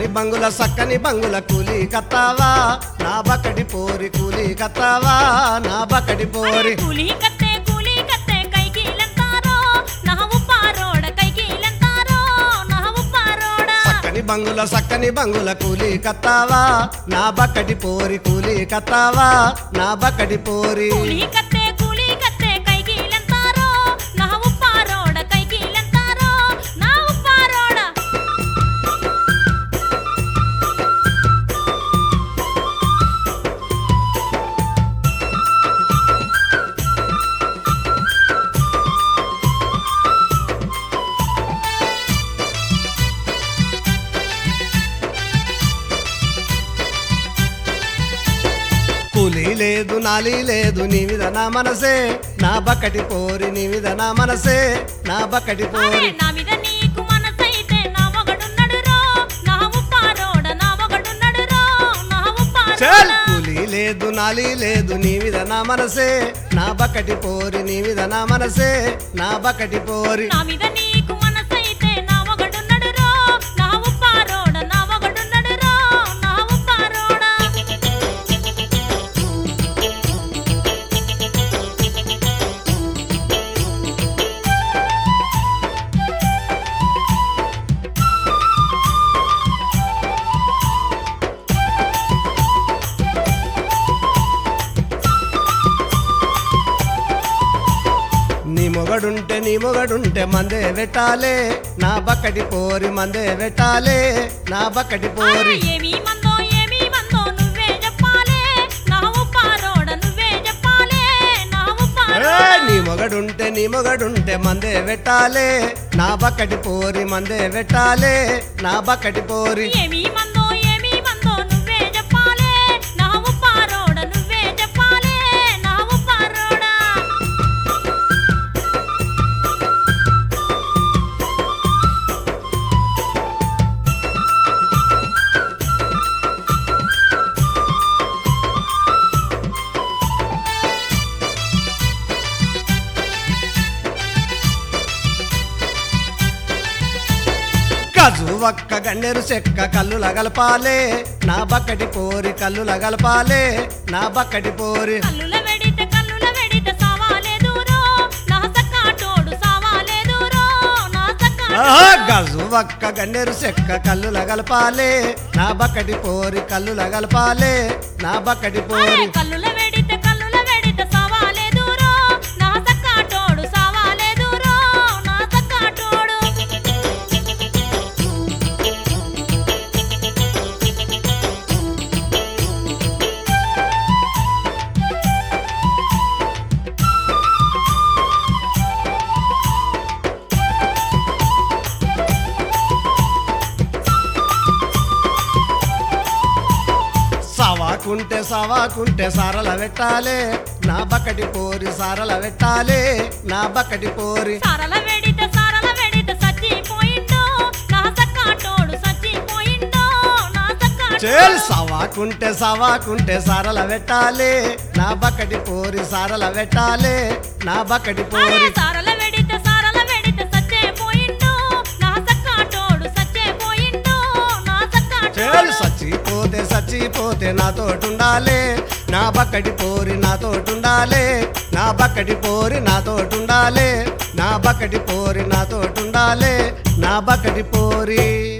సక్కని బంగుల సక్కని బంగుల కూలి కత్తావా నా బక్కడి పోరి కూలి కత్తావా నా బక్కడి పోరి కూలి కత్తే కూలి కత్తే కైకీలంతారో నా ఉప్పారోడ కైకీలంతారో నా ఉప్పారోడ సక్కని బంగుల సక్కని బంగుల కూలి కత్తావా నా బక్కడి పోరి కూలి కత్తావా నా బక్కడి పోరి కూలి కత్తే కూలి కత్తే కైకీలంతారో నా ఉప్పారోడ కైకీలంతారో నా ఉప్పారోడ కూలి లేదు నాలి లేదు నీ మీద నా మనసే నా బక్కటి పోరి నీ మీద నా మనసే నా బక్కటి అరే పోరి నా మీద నీకు మనసైతే నా మొగడున్నడు రో నా ఉప్పారోడ నా మొగడున్నడు రో నా చల్ ఉప్పారోడ కూలి లేదు నాలి లేదు నీ మీద నా మనసే నా బక్కటి పోరి నీ మీద నా మనసే నా బక్కటి పోరి నా మీద నీకు మనసైతే నా మొగడున్నడు రో నా ఉప్పారోడ నా మొగడున్నడు రో నా ఉప్పారోడ నీ మొగడుంటే నీ మొగడుంటే మందే పెట్టాలే నా బక్కటి పోరి మందే పెట్టాలే నా బక్కటి అరే పోరి ఏమీ మందో ఏమీ మందో నువ్వే చెప్పాలే నా ఉప్పారోడ నువ్వే చెప్పాలే నా ఏ, ఉప్పారోడ నీ మొగడుంటే నీ మొగడుంటే మందే పెట్టాలే నా బక్కటి పోరి మందే పెట్టాలే నా బక్కటి పోరి ఏమీ మందో ఏమీ మందో నువ్వే చెప్పాలే నా ఉప్పారోడ నువ్వే చెప్పాలే నా ఉప్పారోడ గజు ఒక్క గండెరు చెక్క కళ్ళు లగలపాలే నా బక్కటి పోరి కళ్ళు లగలపాలే నా బక్కటి పోరి కల్లుల వెడితే కల్లుల వెడితే సావాలే దూరో నా సక్కాటోడు సావాలే దూరో నా ఆహా, సక్కాటోడు గజు ఒక్క గండెరు చెక్క కళ్ళు లగలపాలే నా బక్కటి పోరి కళ్ళు లగలపాలే నా బక్కటి అరే పోరి కల్లుల వెడితే కల్లుల వెడితే సావాలే దూరో నా సక్కాటోడు సావాలే దూరో నా సక్కాటోడు సవాకుంటే సవాకుంటే సారల పెట్టాలే నా బక్కటి పోరి సారల పెట్టాలే నా బక్కటి పోరి సారల వెడితే సారల వెడితే సచ్చిపోయిందో నా సక్కాటోడు సచ్చిపోయిందో నా చేల్ సక్కాటోడు సవాకుంటే సవాకుంటే సారల పెట్టాలే నా బక్కటి పోరి సారల పెట్టాలే నా బక్కటి అరే పోరి సారల వెడితే సారల వెడితే సచ్చిపోయిందో నా సక్కాటోడు సచ్చిపోయిందో నా చేల్ సక్కాటోడు సచ్చిపోతే సచ్చిపోతే నాతోటుండాలే నా బక్కటి పోరి నాతోటుండాలే నా బక్కటి పోరి నాతోటుండాలే నా బక్కటి పోరి నాతోటుండాలే నా బక్కటి పోరి